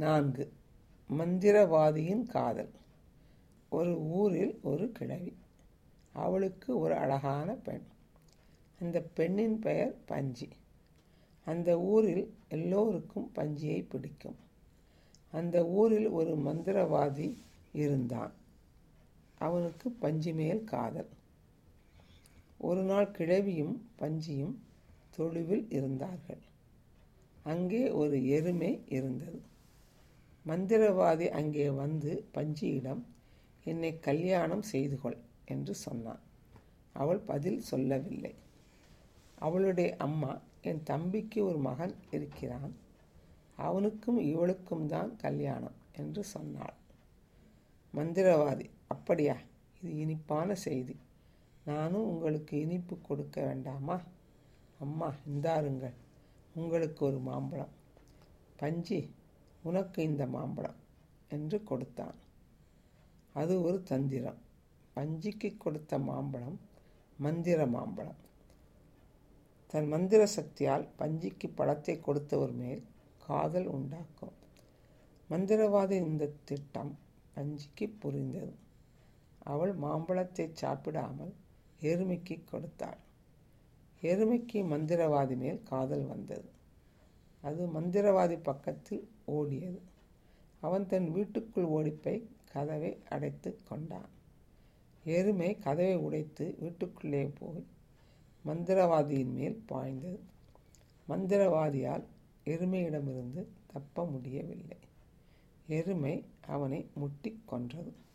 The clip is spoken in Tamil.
நான்கு மந்திரவாதியின் காதல் ஒரு ஊரில் ஒரு கிழவி அவளுக்கு ஒரு அழகான பெண் அந்த பெண்ணின் பெயர் பஞ்சி அந்த ஊரில் எல்லோருக்கும் பஞ்சியை பிடிக்கும் அந்த ஊரில் ஒரு மந்திரவாதி இருந்தான் அவனுக்கு பஞ்சு மேல் காதல் ஒரு நாள் கிழவியும் பஞ்சியும் தொழுவில் இருந்தார்கள் அங்கே ஒரு எருமை இருந்தது மந்திரவாதி அங்கே வந்து பஞ்சியிடம் என்னை கல்யாணம் செய்து கொள் என்று சொன்னான் அவள் பதில் சொல்லவில்லை அவளுடைய அம்மா என் தம்பிக்கு ஒரு மகன் இருக்கிறான் அவனுக்கும் இவளுக்கும் தான் கல்யாணம் என்று சொன்னாள் மந்திரவாதி அப்படியா இது இனிப்பான செய்தி நானும் உங்களுக்கு இனிப்பு கொடுக்க வேண்டாமா அம்மா இந்தாருங்கள் உங்களுக்கு ஒரு மாம்பழம் பஞ்சி உனக்கு இந்த மாம்பழம் என்று கொடுத்தான் அது ஒரு தந்திரம் பஞ்சிக்கு கொடுத்த மாம்பழம் மந்திர மாம்பழம் தன் மந்திர சக்தியால் பஞ்சிக்கு பழத்தை கொடுத்தவர் மேல் காதல் உண்டாக்கும் மந்திரவாதி இந்த திட்டம் பஞ்சிக்கு புரிந்தது அவள் மாம்பழத்தை சாப்பிடாமல் எருமைக்கு கொடுத்தாள் எருமைக்கு மந்திரவாதி மேல் காதல் வந்தது அது மந்திரவாதி பக்கத்தில் ஓடியது அவன் தன் வீட்டுக்குள் ஓடிப்போய் கதவை அடைத்து கொண்டான் எருமை கதவை உடைத்து வீட்டுக்குள்ளே போய் மந்திரவாதியின் மேல் பாய்ந்தது மந்திரவாதியால் எருமையிடமிருந்து தப்ப முடியவில்லை எருமை அவனை முட்டி கொன்றது